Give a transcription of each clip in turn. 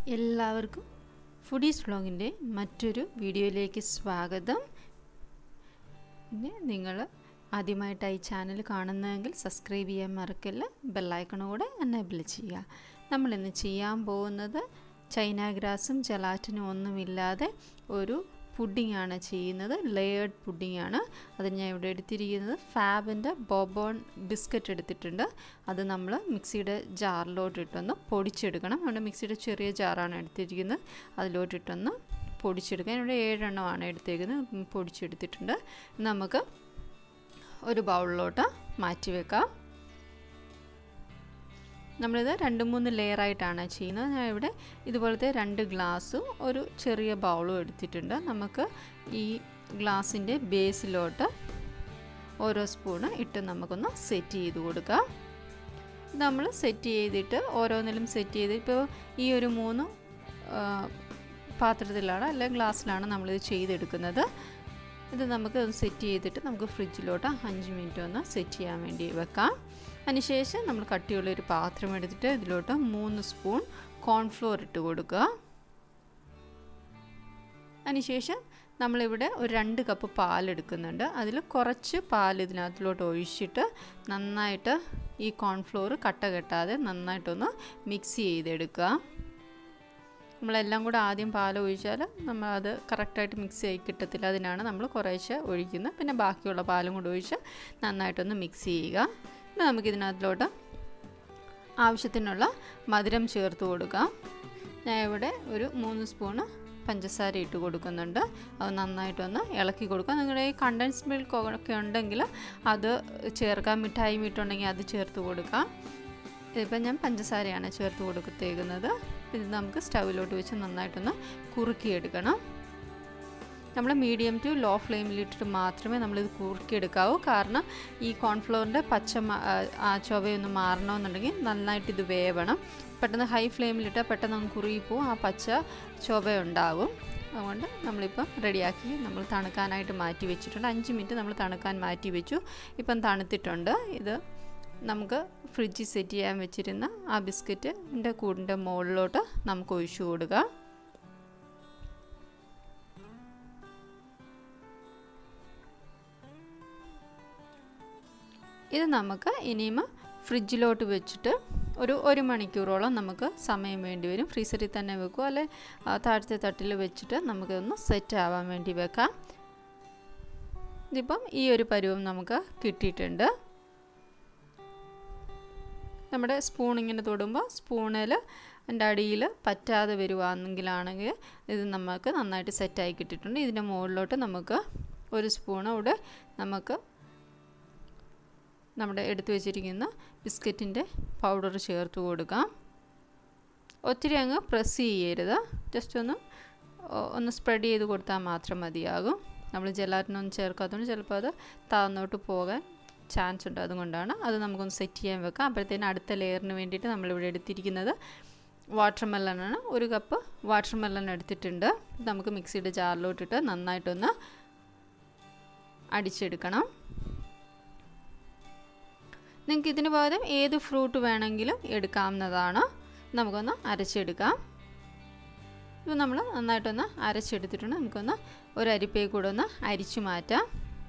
എല്ലാവർക്കും ഫുഡീസ് വ്ളോഗിൻ്റെ മറ്റൊരു വീഡിയോയിലേക്ക് സ്വാഗതം പിന്നെ നിങ്ങൾ ആദ്യമായിട്ടായി ചാനൽ കാണുന്നതെങ്കിൽ സബ്സ്ക്രൈബ് ചെയ്യാൻ മറക്കല്ല ബെല്ലൈക്കണും കൂടെ എനേബിൾ ചെയ്യുക നമ്മളിന്ന് ചെയ്യാൻ പോകുന്നത് ചൈന ഗ്രാസും ജലാറ്റിനും ഒന്നുമില്ലാതെ ഒരു പുഡിംഗ് ആണ് ചെയ്യുന്നത് ലെയേർഡ് പുഡിംഗ് ആണ് അത് ഞാൻ ഇവിടെ എടുത്തിരിക്കുന്നത് ഫാബിൻ്റെ ബോബോൺ ബിസ്ക്കറ്റ് എടുത്തിട്ടുണ്ട് അത് നമ്മൾ മിക്സിയുടെ ജാറിലോട്ട് ഇട്ടൊന്ന് പൊടിച്ചെടുക്കണം അവിടെ മിക്സിയുടെ ചെറിയ ജാറാണ് എടുത്തിരിക്കുന്നത് അതിലോട്ടിട്ടൊന്ന് പൊടിച്ചെടുക്കാൻ ഇവിടെ ഏഴെണ്ണമാണ് എടുത്തേക്കുന്നത് പൊടിച്ചെടുത്തിട്ടുണ്ട് നമുക്ക് ഒരു ബൗളിലോട്ട് മാറ്റി വെക്കാം നമ്മളിത് രണ്ട് മൂന്ന് ലെയറായിട്ടാണ് ചെയ്യുന്നത് ഞാൻ ഇവിടെ ഇതുപോലത്തെ രണ്ട് ഗ്ലാസ്സും ഒരു ചെറിയ ബൗളും എടുത്തിട്ടുണ്ട് നമുക്ക് ഈ ഗ്ലാസിൻ്റെ ബേസിലോട്ട് ഓരോ സ്പൂണ് ഇട്ട് നമുക്കൊന്ന് സെറ്റ് ചെയ്ത് കൊടുക്കാം നമ്മൾ സെറ്റ് ചെയ്തിട്ട് ഓരോന്നിലും സെറ്റ് ചെയ്ത് ഇപ്പോൾ ഈ ഒരു മൂന്ന് പാത്രത്തിലാണ് അല്ലെങ്കിൽ ഗ്ലാസ്സിലാണ് നമ്മളിത് ചെയ്തെടുക്കുന്നത് ഇത് നമുക്ക് സെറ്റ് ചെയ്തിട്ട് നമുക്ക് ഫ്രിഡ്ജിലോട്ട് അഞ്ച് മിനിറ്റ് ഒന്ന് സെറ്റ് ചെയ്യാൻ വേണ്ടി വെക്കാം അതിനുശേഷം നമ്മൾ കട്ടിയുള്ള ഒരു പാത്രം എടുത്തിട്ട് ഇതിലോട്ട് മൂന്ന് സ്പൂൺ കോൺഫ്ലോർ ഇട്ട് കൊടുക്കുക അതിനുശേഷം നമ്മളിവിടെ ഒരു രണ്ട് കപ്പ് പാൽ എടുക്കുന്നുണ്ട് അതിൽ കുറച്ച് പാൽ ഇതിനകത്തിലോട്ട് ഒഴിച്ചിട്ട് നന്നായിട്ട് ഈ കോൺഫ്ലോർ കട്ട കെട്ടാതെ നന്നായിട്ടൊന്ന് മിക്സ് ചെയ്തെടുക്കുക നമ്മളെല്ലാം കൂടെ ആദ്യം പാൽ ഒഴിച്ചാൽ നമ്മൾ അത് കറക്റ്റായിട്ട് മിക്സ് ആയി കിട്ടത്തില്ല അതിനാണ് നമ്മൾ കുറേശ്ശെ ഒഴിക്കുന്നത് പിന്നെ ബാക്കിയുള്ള പാലും കൂടെ ഒഴിച്ച് നന്നായിട്ടൊന്ന് മിക്സ് ചെയ്യുക പിന്നെ നമുക്കിതിനകത്തിലോട്ട് ആവശ്യത്തിനുള്ള മധുരം ചേർത്ത് കൊടുക്കാം ഞാൻ ഇവിടെ ഒരു മൂന്ന് സ്പൂണ് പഞ്ചസാര ഇട്ട് കൊടുക്കുന്നുണ്ട് അത് നന്നായിട്ടൊന്ന് ഇളക്കി കൊടുക്കുക നിങ്ങളുടെ ഈ കണ്ടൻസ് മിൽക്ക് ഒക്കെ ഉണ്ടെങ്കിൽ അത് ചേർക്കാം മിഠായി മീട്ടുണ്ടെങ്കിൽ അത് ചേർത്ത് കൊടുക്കാം ഇതിപ്പോൾ ഞാൻ പഞ്ചസാരയാണ് ചേർത്ത് കൊടുത്തേക്കുന്നത് ഇത് നമുക്ക് സ്റ്റൗവിലോട്ട് വെച്ച് നന്നായിട്ടൊന്ന് കുറുക്കിയെടുക്കണം നമ്മൾ മീഡിയം ടു ലോ ഫ്ലെയിമിലിട്ടിട്ട് മാത്രമേ നമ്മളിത് കുറുക്കിയെടുക്കാവൂ കാരണം ഈ കോൺഫ്ലോറിൻ്റെ പച്ച ആ ചൊവയൊന്ന് മാറണമെന്നുണ്ടെങ്കിൽ നന്നായിട്ട് ഇത് വേവണം പെട്ടെന്ന് ഹൈ ഫ്ലെയിമിലിട്ടാൽ പെട്ടെന്ന് അങ്ങ് കുറുകിപ്പോവും ആ പച്ച ചൊവ ഉണ്ടാകും അതുകൊണ്ട് നമ്മളിപ്പം റെഡിയാക്കി നമ്മൾ തണുക്കാനായിട്ട് മാറ്റി വെച്ചിട്ടുണ്ട് അഞ്ച് മിനിറ്റ് നമ്മൾ തണുക്കാൻ മാറ്റി വെച്ചു ഇപ്പം തണുത്തിട്ടുണ്ട് ഇത് നമുക്ക് ഫ്രിഡ്ജിൽ സെറ്റ് ചെയ്യാൻ വെച്ചിരുന്ന ആ ബിസ്ക്കറ്റിൻ്റെ കൂടിൻ്റെ മുകളിലോട്ട് നമുക്ക് ഒഴിച്ചു കൊടുക്കുക ഇത് നമുക്ക് ഇനിയും ഫ്രിഡ്ജിലോട്ട് വെച്ചിട്ട് ഒരു ഒരു മണിക്കൂറോളം നമുക്ക് സമയം വേണ്ടി വരും ഫ്രീസറിൽ തന്നെ വെക്കുക അല്ലെ താഴത്തെ തട്ടിൽ വെച്ചിട്ട് നമുക്കൊന്ന് സെറ്റ് ആവാൻ വേണ്ടി വെക്കാം ഇതിപ്പം ഈ ഒരു പരുവം നമുക്ക് കിട്ടിയിട്ടുണ്ട് നമ്മുടെ സ്പൂൺ ഇങ്ങനെ തൊടുമ്പോൾ സ്പൂണിൽ എൻ്റെ അടിയിൽ പറ്റാതെ വരുവാണെങ്കിലാണെങ്കിൽ ഇത് നമുക്ക് നന്നായിട്ട് സെറ്റായി കിട്ടിയിട്ടുണ്ട് ഇതിൻ്റെ മുകളിലോട്ട് നമുക്ക് ഒരു സ്പൂൺ ഇവിടെ നമുക്ക് നമ്മുടെ എടുത്തു വെച്ചിരിക്കുന്ന ബിസ്ക്കറ്റിൻ്റെ പൗഡർ ചേർത്ത് കൊടുക്കാം ഒത്തിരി അങ്ങ് പ്രസ് ചെയ്യരുത് ജസ്റ്റ് ഒന്ന് ഒന്ന് സ്പ്രെഡ് ചെയ്ത് കൊടുത്താൽ മാത്രം മതിയാകും നമ്മൾ ജലാറ്റിനൊന്നും ചേർക്കാത്തതുകൊണ്ട് ചിലപ്പോൾ അത് താന്നോട്ട് പോകാൻ ചാൻസ് ഉണ്ട് അതുകൊണ്ടാണ് അത് നമുക്കൊന്ന് സെറ്റ് ചെയ്യാൻ വെക്കാം അപ്പോഴത്തേന് അടുത്ത ലെയറിന് വേണ്ടിയിട്ട് നമ്മളിവിടെ എടുത്തിരിക്കുന്നത് വാട്ടർ മെല്ലനാണ് ഒരു കപ്പ് വാട്ടർ മെല്ലൻ എടുത്തിട്ടുണ്ട് നമുക്ക് മിക്സിയുടെ ജാറിലോട്ടിട്ട് നന്നായിട്ടൊന്ന് അടിച്ചെടുക്കണം നിങ്ങൾക്ക് ഇതിന് പകരം ഏത് ഫ്രൂട്ട് വേണമെങ്കിലും എടുക്കാവുന്നതാണ് നമുക്കൊന്ന് അരച്ചെടുക്കാം ഇത് നമ്മൾ നന്നായിട്ടൊന്ന് അരച്ചെടുത്തിട്ടുണ്ട് നമുക്കൊന്ന് ഒരു അരിപ്പേ കൂടെ ഒന്ന് അരിച്ചു മാറ്റാം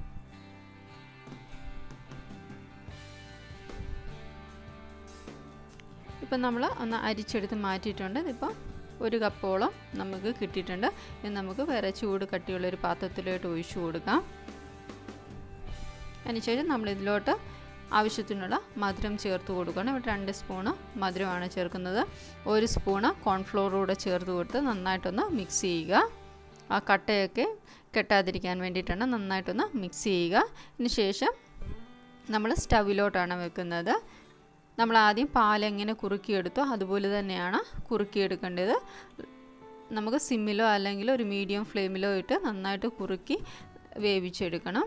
ഇപ്പം നമ്മൾ ഒന്ന് അരിച്ചെടുത്ത് മാറ്റിയിട്ടുണ്ട് ഇതിപ്പോൾ ഒരു കപ്പോളം നമുക്ക് കിട്ടിയിട്ടുണ്ട് ഇത് നമുക്ക് വേറെ ചൂട് കട്ടിയുള്ള ഒരു പാത്രത്തിലോട്ട് ഒഴിച്ചു കൊടുക്കാം അതിനുശേഷം നമ്മൾ ഇതിലോട്ട് ആവശ്യത്തിനുള്ള മധുരം ചേർത്ത് കൊടുക്കണം ഇവിടെ രണ്ട് സ്പൂണ് മധുരമാണ് ചേർക്കുന്നത് ഒരു സ്പൂണ് കോൺഫ്ലോറൂടെ ചേർത്ത് കൊടുത്ത് നന്നായിട്ടൊന്ന് മിക്സ് ചെയ്യുക ആ കട്ടയൊക്കെ കെട്ടാതിരിക്കാൻ വേണ്ടിയിട്ടാണ് നന്നായിട്ടൊന്ന് മിക്സ് ചെയ്യുക അതിന് ശേഷം നമ്മൾ സ്റ്റവിലോട്ടാണ് വെക്കുന്നത് നമ്മൾ ആദ്യം പാലെങ്ങനെ കുറുക്കിയെടുത്തോ അതുപോലെ തന്നെയാണ് കുറുക്കിയെടുക്കേണ്ടത് നമുക്ക് സിമ്മിലോ അല്ലെങ്കിൽ ഒരു മീഡിയം ഫ്ലെയിമിലോ ഇട്ട് നന്നായിട്ട് കുറുക്കി വേവിച്ചെടുക്കണം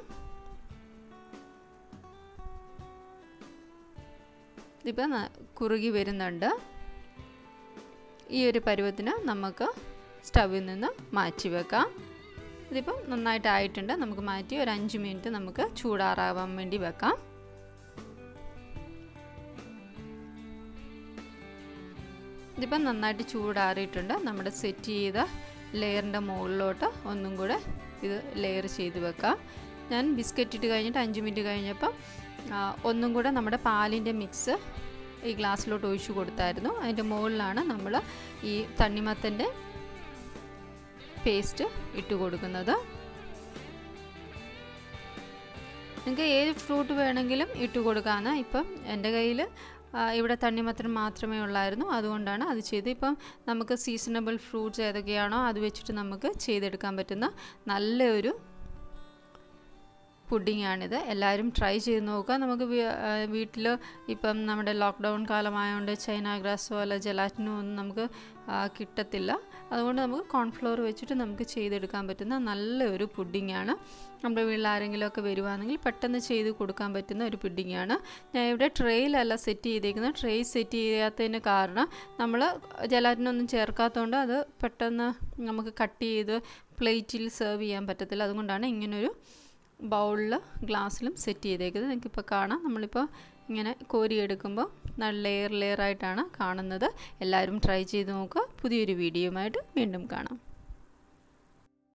ഇതിപ്പോൾ കുറുകി വരുന്നുണ്ട് ഈ ഒരു പരുവത്തിന് നമുക്ക് സ്റ്റവിൽ നിന്ന് മാറ്റി വെക്കാം ഇതിപ്പം നന്നായിട്ട് ആയിട്ടുണ്ട് നമുക്ക് മാറ്റി ഒരു അഞ്ച് മിനിറ്റ് നമുക്ക് ചൂടാറാവാൻ വേണ്ടി വെക്കാം ഇതിപ്പം നന്നായിട്ട് ചൂടാറിയിട്ടുണ്ട് നമ്മുടെ സെറ്റ് ചെയ്ത ലെയറിൻ്റെ മുകളിലോട്ട് ഒന്നും കൂടെ ഇത് ലെയർ ചെയ്ത് വെക്കാം ഞാൻ ബിസ്ക്കറ്റ് ഇട്ട് കഴിഞ്ഞിട്ട് അഞ്ച് മിനിറ്റ് കഴിഞ്ഞപ്പം ഒന്നും കൂടെ നമ്മുടെ പാലിൻ്റെ മിക്സ് ഈ ഗ്ലാസ്സിലോട്ട് ഒഴിച്ചു കൊടുത്തായിരുന്നു അതിൻ്റെ മുകളിലാണ് നമ്മൾ ഈ തണ്ണിമത്തൻ്റെ പേസ്റ്റ് ഇട്ട് കൊടുക്കുന്നത് നിങ്ങൾക്ക് ഏത് ഫ്രൂട്ട് വേണമെങ്കിലും ഇട്ട് കൊടുക്കാമെന്ന് ഇപ്പം എൻ്റെ കയ്യിൽ ഇവിടെ തണ്ണിമത്തൻ മാത്രമേ ഉള്ളായിരുന്നു അതുകൊണ്ടാണ് അത് ചെയ്ത് ഇപ്പം നമുക്ക് സീസണബിൾ ഫ്രൂട്ട്സ് ഏതൊക്കെയാണോ അത് വെച്ചിട്ട് നമുക്ക് ചെയ്തെടുക്കാൻ പറ്റുന്ന നല്ലൊരു പുഡിങ്ങാണിത് എല്ലാവരും ട്രൈ ചെയ്ത് നോക്കുക നമുക്ക് വീട്ടിൽ ഇപ്പം നമ്മുടെ ലോക്ക്ഡൗൺ കാലമായതുകൊണ്ട് ചൈന ഗ്രാസോ അല്ല ജലാറ്റിനോ ഒന്നും നമുക്ക് കിട്ടത്തില്ല അതുകൊണ്ട് നമുക്ക് കോൺഫ്ലോർ വെച്ചിട്ട് നമുക്ക് ചെയ്തെടുക്കാൻ പറ്റുന്ന നല്ലൊരു പുഡിങ്ങാണ് നമ്മുടെ വീട്ടിൽ ആരെങ്കിലുമൊക്കെ വരുവാണെങ്കിൽ പെട്ടെന്ന് ചെയ്ത് കൊടുക്കാൻ പറ്റുന്ന ഒരു പുഡിങ്ങാണ് ഞാൻ ഇവിടെ ട്രേയിലല്ല സെറ്റ് ചെയ്തേക്കുന്നത് ട്രേ സെറ്റ് ചെയ്യാത്തതിന് കാരണം നമ്മൾ ജലാറ്റിനൊന്നും ചേർക്കാത്തതുകൊണ്ട് അത് പെട്ടെന്ന് നമുക്ക് കട്ട് ചെയ്ത് പ്ലേറ്റിൽ സെർവ് ചെയ്യാൻ പറ്റത്തില്ല അതുകൊണ്ടാണ് ഇങ്ങനൊരു ബൗളിൽ ഗ്ലാസ്സിലും സെറ്റ് ചെയ്തേക്കുന്നത് നിങ്ങൾക്കിപ്പോൾ കാണാം നമ്മളിപ്പോൾ ഇങ്ങനെ കോരിയെടുക്കുമ്പോൾ നല്ല ലെയർ ലെയർ ആയിട്ടാണ് കാണുന്നത് എല്ലാവരും ട്രൈ ചെയ്ത് നോക്കുക പുതിയൊരു വീഡിയോയുമായിട്ട് വീണ്ടും കാണാം